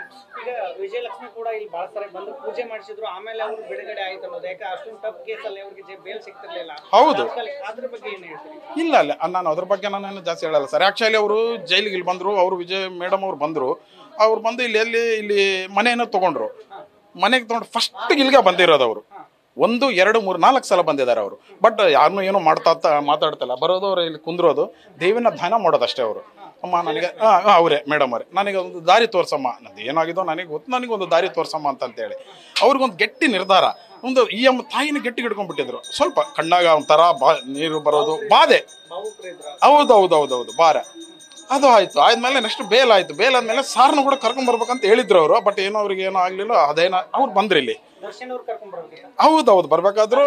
ಈಗ ವಿಜಯಲಕ್ಷ್ಮಿ ಕೂಡ ಇಲ್ಲಿ ಬಹಳ ಸರಿ ಬಂದು ಪೂಜೆ ಮಾಡಿಸಿದ್ರು ಆಮೇಲೆ ಅವರು ಬಿಡುಗಡೆ ಆಯ್ತು ಅನ್ನೋದು ಯಾಕೆ ಅಷ್ಟೊಂದು ಟಫ್ ಕೇಸಲ್ಲಿ ಅವ್ರಿಗೆ ಬೇಲ್ ಸಿಗ್ತಿರ್ಲಿಲ್ಲ ಹೌದು. ತಾತ್ಕಾಲಿಕ ಅದ್ರ ಬಗ್ಗೆ ಏನ್ ಹೇಳ್ತೀರಿ ಇಲ್ಲ ಅಲ್ಲ ನಾನು ಅದ್ರ ಬಗ್ಗೆ ನಾನು ಜಾಸ್ತಿ ಹೇಳಲ್ಲ ಸರ್ ಆ್ಯಕ್ಚುಲಿ ಅವರು ಜೈಲಿಗೆ ಇಲ್ಲಿ ಬಂದರು ಅವರು ವಿಜಯ್ ಮೇಡಮ್ ಅವ್ರು ಬಂದರು ಅವ್ರು ಬಂದು ಇಲ್ಲಿ ಎಲ್ಲಿ ಇಲ್ಲಿ ಮನೆಯನ್ನು ತೊಗೊಂಡ್ರು ಮನೆಗೆ ತೊಗೊಂಡು ಫಸ್ಟ್ ಇಲ್ಲಿಗೆ ಬಂದಿರೋದು ಅವರು ಒಂದು ಎರಡು ಮೂರು ನಾಲ್ಕು ಸಲ ಬಂದಿದ್ದಾರೆ ಅವರು ಬಟ್ ಯಾರನ್ನೂ ಏನೋ ಮಾಡ್ತಾ ಮಾತಾಡ್ತಿಲ್ಲ ಬರೋದು ಅವ್ರು ಇಲ್ಲಿ ಕುಂದ್ರೋದು ದೇವಿನ ಧ್ಯಾನ ಮಾಡೋದಷ್ಟೇ ಅವರು ಅಮ್ಮ ನನಗೆ ಹಾಂ ಅವರೇ ಮೇಡಮ್ ಅವರೇ ನನಗೆ ಒಂದು ದಾರಿ ತೋರ್ಸಮ್ಮ ನಂದು ಏನಾಗಿದೋ ನನಗೆ ಗೊತ್ತು ನನಗೆ ಒಂದು ದಾರಿ ತೋರ್ಸಮ್ಮ ಅಂತಂತೇಳಿ ಅವ್ರಿಗೊಂದು ಗಟ್ಟಿ ನಿರ್ಧಾರ ಒಂದು ಈ ಅಮ್ಮ ತಾಯಿನ ಗಟ್ಟಿ ಹಿಡ್ಕೊಂಡ್ಬಿಟ್ಟಿದ್ರು ಸ್ವಲ್ಪ ಕಣ್ಣಾಗ ಒಂಥರ ಬಾ ನೀರು ಬರೋದು ಬಾಧೆ ಭಾವುಕರಿದ್ರ ಹೌದು ಹೌದು ಹೌದು ಹೌದು ಬಾರ ಅದು ಆಯ್ತು ಆದ್ಮೇಲೆ ನೆಕ್ಸ್ಟ್ ಬೇಲ್ ಆಯ್ತು ಬೇಲ್ ಆದ್ಮೇಲೆ ಸಾರ್ನ ಕೂಡ ಕರ್ಕೊಂಡ್ ಬರ್ಬೇಕಂತ ಹೇಳಿದ್ರು ಅವರು ಬಟ್ ಏನೋ ಅವ್ರಿಗೆ ಏನೋ ಆಗ್ಲಿಲ್ಲ ಅದೇನೋ ಅವ್ರು ಬಂದ್ರಿ ಇಲ್ಲಿ ದರ್ಶನ್ ಅವ್ರು ಕರ್ಕೊಂಡ್ ಬರ್ಬೇಕಿತ್ತ ಹೌದು ಹೌದು ಬರ್ಬೇಕಾದ್ರು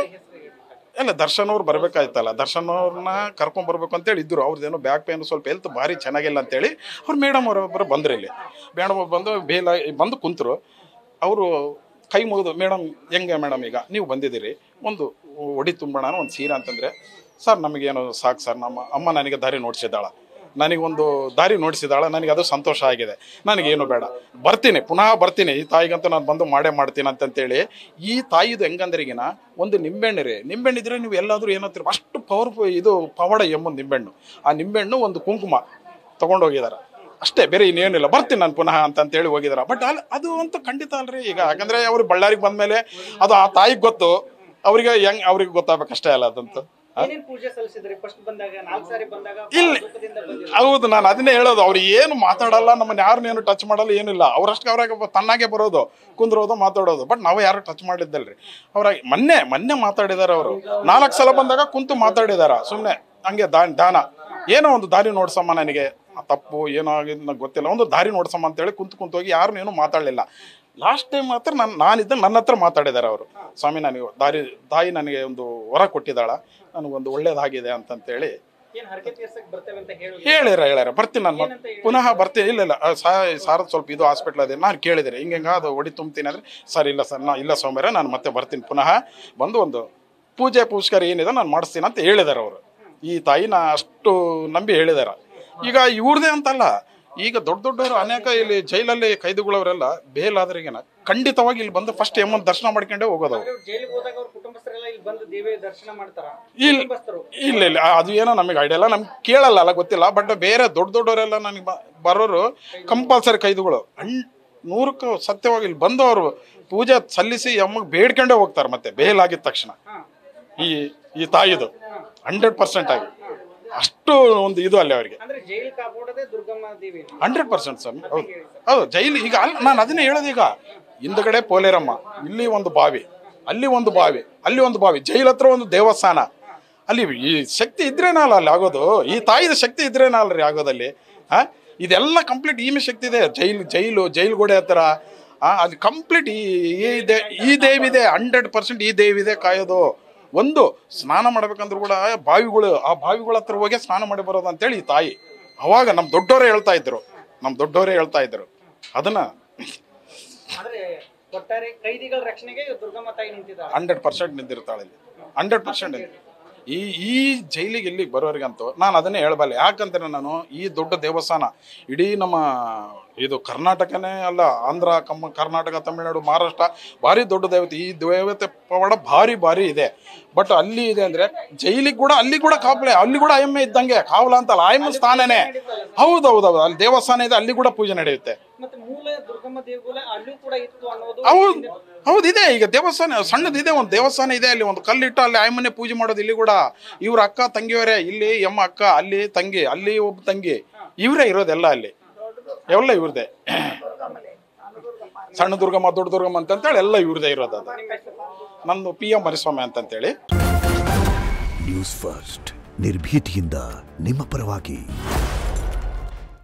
ಇಲ್ಲ ದರ್ಶನ್ ಅವ್ರು ಬರ್ಬೇಕಾಯ್ತಲ್ಲ ದರ್ಶನ್ ಅವ್ರನ್ನ ಕರ್ಕೊಂಡ್ ಬರ್ಬೇಕು ಅಂತೇಳಿ ಇದ್ರು ಅವ್ರದ್ದೇನೋ ಬ್ಯಾಕ್ ಪೇನ್ ಸ್ವಲ್ಪ ಹೆಲ್ತ್ ಭಾರಿ ಚೆನ್ನಾಗಿಲ್ಲ ಅಂತೇಳಿ ಅವ್ರು ಮೇಡಮ್ ಅವರೊಬ್ಬರು ಬಂದ್ರು ಇಲ್ಲಿ ಮೇಡಮ್ ಅವ್ರು ಬಂದು ಬೇಲ ಬಂದು ಕುಂತರು ಅವರು ಕೈ ಮುಗಿದು ಮೇಡಮ್ ಹೆಂಗೆ ಮೇಡಮ್ ಈಗ ನೀವು ಬಂದಿದ್ದೀರಿ ಒಂದು ಒಡಿ ತುಂಬೋಣ ಒಂದು ಸೀರೆ ಅಂತಂದ್ರೆ ಸರ್ ನಮಗೇನು ಸಾಕು ಸರ್ ನಮ್ಮ ಅಮ್ಮ ನನಗೆ ದಾರಿ ನೋಡ್ಸಿದ್ದಾಳ ನನಗೊಂದು ದಾರಿ ನೋಡಿಸಿದಾಳ ನನಗೆ ಅದು ಸಂತೋಷ ಆಗಿದೆ ನನಗೇನು ಬೇಡ ಬರ್ತೀನಿ ಪುನಃ ಬರ್ತೀನಿ ಈ ತಾಯಿಗಂತೂ ನಾನು ಬಂದು ಮಾಡೇ ಮಾಡ್ತೀನಿ ಅಂತಂತೇಳಿ ಈ ತಾಯಿದು ಹೆಂಗಂದ್ರಿಗಿನ ಒಂದು ನಿಂಬೆಹಣ್ಣು ರೀ ನಿಂಬೆಹಣ್ಣಿದ್ರೆ ನೀವು ಎಲ್ಲಾದರೂ ಏನಂತೀರ ಅಷ್ಟು ಪವರ್ಫುಲ್ ಇದು ಪವಾಡ ಎಂಬ ನಿಂಬೆಹಣ್ಣು ಆ ನಿಂಬೆಹಣ್ಣು ಒಂದು ಕುಂಕುಮ ತಗೊಂಡೋಗಿದಾರೆ ಅಷ್ಟೇ ಬೇರೆ ಇನ್ನೇನಿಲ್ಲ ಬರ್ತೀನಿ ನಾನು ಪುನಃ ಅಂತಂತೇಳಿ ಹೋಗಿದಾರ ಬಟ್ ಅಲ್ಲಿ ಅದು ಅಂತೂ ಖಂಡಿತ ಅಲ್ರಿ ಈಗ ಯಾಕಂದ್ರೆ ಅವ್ರು ಬಳ್ಳಾರಿಗೆ ಬಂದ್ಮೇಲೆ ಅದು ಆ ತಾಯಿಗೆ ಗೊತ್ತು ಅವ್ರಿಗೆ ಹೆಂಗ್ ಅವ್ರಿಗೆ ಗೊತ್ತಾಗಬೇಕಷ್ಟೇ ಅಲ್ಲ ಅದಂತೂ ಏನೇನ್ ಪೂಜೆ ಸಲ್ಲಿಸಿದ್ರಿ ಫಸ್ಟ್ ಬಂದಾಗ ನಾಲ್ಕು ಸಾರಿ ಬಂದಾಗ ಇಲ್ಲ. ದುಃಖದಿಂದ ಬಂದಿದ್ರು ಹೌದು ನಾನು ಅದನ್ನೇ ಹೇಳೋದು ಅವ್ರು ಏನು ಮಾತಾಡಲ್ಲ ನಮ್ಮನ್ನ ಯಾರನ್ನ ಏನು ಟಚ್ ಮಾಡಲ್ಲ ಏನಿಲ್ಲ ಅವ್ರಷ್ಟಕ್ಕೆ ಅವ್ರಾಗ ತನ್ನಾಗೆ ಬರೋದು ಕುಂದ್ರೋದು ಮಾತಾಡೋದು ಬಟ್ ನಾವು ಯಾರು ಟಚ್ ಮಾಡಿದ್ದಲ್ರಿ ಅವ್ರಾಗ ಮೊನ್ನೆ ಮೊನ್ನೆ ಮಾತಾಡಿದಾರೆ ಅವರು ನಾಲ್ಕು ಸಲ ಬಂದಾಗ ಕುಂತು ಮಾತಾಡಿದಾರ ಸುಮ್ಮನೆ ಹಂಗೆ ದಾನ್ ದಾನ ಏನೋ ಒಂದು ದಾರಿ ನೋಡ್ಸಮ್ಮ ನನಗೆ ಆ ತಪ್ಪು ಏನೋ ಆಗಿದ್ದು ನಂಗೆ ಗೊತ್ತಿಲ್ಲ ಒಂದು ದಾರಿ ನೋಡ್ಸಮ್ಮ ಅಂತೇಳಿ ಕುಂತು ಕುಂತು ಹೋಗಿ ಯಾರನ್ನೂ ಏನೂ ಮಾತಾಡಲಿಲ್ಲ ಲಾಸ್ಟ್ ಟೈಮ್ ಮಾತ್ರ ನಾನು ನಾನಿದ್ದ ನನ್ನ ಹತ್ರ ಮಾತಾಡಿದ್ದಾರೆ ಅವರು ಸ್ವಾಮಿ ನನಗೆ ದಾರಿ ತಾಯಿ ನನಗೆ ಒಂದು ವರ ಕೊಟ್ಟಿದ್ದಾಳ ನನಗೊಂದು ಒಳ್ಳೇದಾಗಿದೆ ಅಂತಂತೇಳಿ ಏನ್ ಹರಕೆ ತೀರ್ಸಕ್ ಬರ್ತೇವೆ ಅಂತ ಹೇಳಿ ಹೇಳ್ಯಾರ ಹೇಳ್ಯಾರ ಬರ್ತೀನಿ ನಾನು ಏನಂತ ಹೇಳಿ? ಪುನಃ ಬರ್ತೀನಿ ಇಲ್ಲ ಇಲ್ಲ ಸಾರ್ ಸ್ವಲ್ಪ ಇದು ಹಾಸ್ಪಿಟ್ಲ್ ಅದೇ ನಾನು ಕೇಳಿದೆ ಹಿಂಗೆ ಹಿಂಗೆ ಅದು ಒಡಿ ತುಂಬ್ತೀನಿ ಅಂದ್ರೆ ಸರ್ ಇಲ್ಲ ಸರ್ ನಾ ಇಲ್ಲ ಸೋಮವಾರ ನಾನು ಮತ್ತೆ ಬರ್ತೀನಿ ಪುನಃ ಬಂದು ಒಂದು ಪೂಜೆ ಪುಷ್ಕರ ಏನಿದೆ ನಾನು ಮಾಡಿಸ್ತೀನಿ ಅಂತ ಹೇಳಿದಾರೆ ಅವರು ಈ ತಾಯಿನ ಅಷ್ಟು ನಂಬಿ ಹೇಳಿದಾರ ಈಗ ಇವ್ರದೇ ಅಂತಲ್ಲ ಈಗ ದೊಡ್ಡ ದೊಡ್ಡವರು ಅನೇಕ ಇಲ್ಲಿ ಜೈಲಲ್ಲಿ ಕೈದಿಗಳವರೆಲ್ಲ ಬೇಲ್ ಆದ್ರಿಗೆನ ಖಂಡಿತವಾಗಿ ಇಲ್ಲಿ ಬಂದು ಫಸ್ಟ್ ಎಮ್ಮನ್ ದರ್ಶನ ಮಾಡ್ಕೊಂಡೇ ಹೋಗೋದು ಅವ್ರು. ಅವ್ರು ಜೈಲಿಗೆ ಹೋದಾಗ ಅವ್ರ ಕುಟುಂಬಸ್ಥರೆಲ್ಲ ಇಲ್ಲಿ ಬಂದು ದೇವಿ ದರ್ಶನ ಮಾಡ್ತಾರ ಇಲ್ಲ ಕುಟುಂಬಸ್ಥರು ಇಲ್ಲ ಇಲ್ಲ ಅದು ಏನೋ ನಮಗೆ ಐಡಿಯಾ ಇಲ್ಲ ನಮ್ಗೆ ಕೇಳಲ್ಲ ಅಲ್ಲ ಗೊತ್ತಿಲ್ಲ ಬಟ್ ಬೇರೆ ದೊಡ್ಡ ದೊಡ್ಡವರೆಲ್ಲ ನನಗೆ ಬರೋರು ಕಂಪಲ್ಸರಿ ಕೈದುಗಳು ಅಣ್ ನೂರಕ್ಕೂ ಸತ್ಯವಾಗಿ ಇಲ್ಲಿ ಬಂದು ಅವರು ಪೂಜೆ ಸಲ್ಲಿಸಿ ಅಮ್ಮಗೆ ಬೇಡ್ಕೊಂಡೇ ಹೋಗ್ತಾರೆ ಮತ್ತೆ ಬೇಲ್ ಆಗಿದ ತಕ್ಷಣ ಹಾ ಈ ಈ ತಾಯಿದು ಹಂಡ್ರೆಡ್ ಪರ್ಸೆಂಟ್ ಆಗಿ ಅಷ್ಟು ಒಂದು ಇದು ಅಲ್ಲಿ ಅವರಿಗೆ ಅಂದ್ರೆ ಜೈಲ್ ಕಾಪಾಡೋದೇ ದುರ್ಗಮ್ಮ ದೇವಿ ಹಂಡ್ರೆಡ್ ಪರ್ಸೆಂಟ್ ಸ್ವಾಮಿ ಹೌದು ಹೌದು ಜೈಲು ಈಗ ಅಲ್ಲಿ ನಾನು ಅದನ್ನೇ ಹೇಳೋದು ಈಗ ಹಿಂದ್ಗಡೆ ಪೋಲೇರಮ್ಮ ಇಲ್ಲಿ ಒಂದು ಬಾವಿ ಅಲ್ಲಿ ಒಂದು ಬಾವಿ ಅಲ್ಲಿ ಒಂದು ಬಾವಿ ಜೈಲ್ ಹತ್ರ ಒಂದು ದೇವಸ್ಥಾನ ಅಲ್ಲಿ ಈ ಶಕ್ತಿ ಇದ್ರೇನ ಅಲ್ಲ ಅಲ್ಲಿ ಆಗೋದು ಈ ತಾಯಿದ ಶಕ್ತಿ ಇದ್ರೇನ ಅಲ್ರಿ ಆಗೋದಲ್ಲಿ ಹಾ ಇದೆಲ್ಲ ಕಂಪ್ಲೀಟ್ ಈಮೆ ಶಕ್ತಿ ಇದೆ ಜೈಲು ಜೈಲು ಜೈಲು ಗೋಡೆ ಹತ್ರ ಆ ಅದು ಕಂಪ್ಲೀಟ್ ಈ ಈ ದೇ ಈ ದೇವಿದೆ ಹಂಡ್ರೆಡ್ ಪರ್ಸೆಂಟ್ ಈ ದೇವಿದೆ ಕಾಯೋದು ಒಂದು ಸ್ನಾನ ಮಾಡ್ಬೇಕಂದ್ರೂ ಕೂಡ ಬಾವಿಗಳು ಆ ಬಾವಿಗಳ ಹತ್ರ ಹೋಗಿ ಸ್ನಾನ ಮಾಡಿ ಬರೋದು ಅಂತೇಳಿ ಈ ತಾಯಿ ಅವಾಗ ನಮ್ಮ ದೊಡ್ಡವರೇ ಹೇಳ್ತಾ ಇದ್ರು ನಮ್ಮ ದೊಡ್ಡವರೇ ಹೇಳ್ತಾ ಇದ್ರು ಅದನ್ನ ಆದ್ರೆ ಒಟ್ಟಾರೆ ಕೈದಿಗಳ ರಕ್ಷಣೆಗೆ ದುರ್ಗಮ್ಮ ತಾಯಿ ನಿಂತಿದ್ದಾರೆ ಹಂಡ್ರೆಡ್ ಪರ್ಸೆಂಟ್ ನಿಂತಿರ್ತಾಳೆ ಇಲ್ಲಿ ಹಂಡ್ರೆಡ್ ಪರ್ಸೆಂಟ್ ಈ ಈ ಜೈಲಿಗೆ ಇಲ್ಲಿಗೆ ಬರೋರಿಗಂತೂ ನಾನು ಅದನ್ನೇ ಹೇಳಬಲ್ಲೆ ಯಾಕಂದ್ರೆ ನಾನು ಈ ದೊಡ್ಡ ದೇವಸ್ಥಾನ ಇಡೀ ನಮ್ಮ ಇದು ಕರ್ನಾಟಕನೇ ಅಲ್ಲ ಆಂಧ್ರ ಕಮ್ಮ ಕರ್ನಾಟಕ ತಮಿಳುನಾಡು ಮಹಾರಾಷ್ಟ್ರ ಭಾರಿ ದೊಡ್ಡ ದೇವತೆ ಈ ದೇವತೆ ಪವಾಡ ಭಾರಿ ಭಾರಿ ಇದೆ ಬಟ್ ಅಲ್ಲಿ ಇದೆ ಅಂದ್ರೆ ಜೈಲಿಗೆ ಕೂಡ ಅಲ್ಲಿ ಕೂಡ ಕಾವಲೆ ಅಲ್ಲಿ ಕೂಡ ಆಯಮ್ಮೆ ಇದ್ದಂಗೆ ಕಾವಲ ಅಂತಲ್ಲ ಆಯಮ್ಮ ಸ್ಥಾನನೇ ಹೌದು ಹೌದು ಹೌದು ಅಲ್ಲಿ ದೇವಸ್ಥಾನ ಇದೆ ಅಲ್ಲಿ ಕೂಡ ಪೂಜೆ ನಡೆಯುತ್ತೆ ಮತ್ತೆ ಮೂಲ ದುರ್ಗಮ್ಮ ದೇಗುಲ ಅಲ್ಲೂ ಕೂಡ ಇತ್ತು ಅನ್ನೋದು ಹೌದು ಹೌದು ಇದೆ ಈಗ ದೇವಸ್ಥಾನ ಸಣ್ಣದಿದೆ ಒಂದು ದೇವಸ್ಥಾನ ಇದೆ ಅಲ್ಲಿ ಒಂದು ಕಲ್ಲಿಟ್ಟು ಅಲ್ಲಿ ಆಯಮ್ಮನೆ ಪೂಜೆ ಮಾಡೋದು ಇಲ್ಲಿ ಕೂಡ ಇವ್ರ ಅಕ್ಕ ತಂಗಿಯವರೇ ಇಲ್ಲಿ ಎಮ್ಮ ಅಕ್ಕ ಅಲ್ಲಿ ತಂಗಿ ಅಲ್ಲಿ ಒಬ್ಬ ತಂಗಿ ಇವರೇ ಇರೋದೆಲ್ಲ ಅಲ್ಲಿ ಎಲ್ಲ ಇವ್ರದೇ ಸಣ್ಣ ದುರ್ಗಮ್ಮ ದೊಡ್ಡ ದುರ್ಗಮ್ಮ ಅಂತಂತೇಳಿ ಎಲ್ಲ ಇವ್ರದೇ ಇರೋದು ಅದು ನಿಮ್ಮ ಹೆಸರು ನಂದು ಪಿ ಎಂ ಮರಿಸ್ವಾಮಿ ಅಂತಂತೇಳಿ ನ್ಯೂಸ್ ಫಸ್ಟ್ ನಿರ್ಭೀತಿಯಿಂದ ನಿಮ್ಮ ಪರವಾಗಿ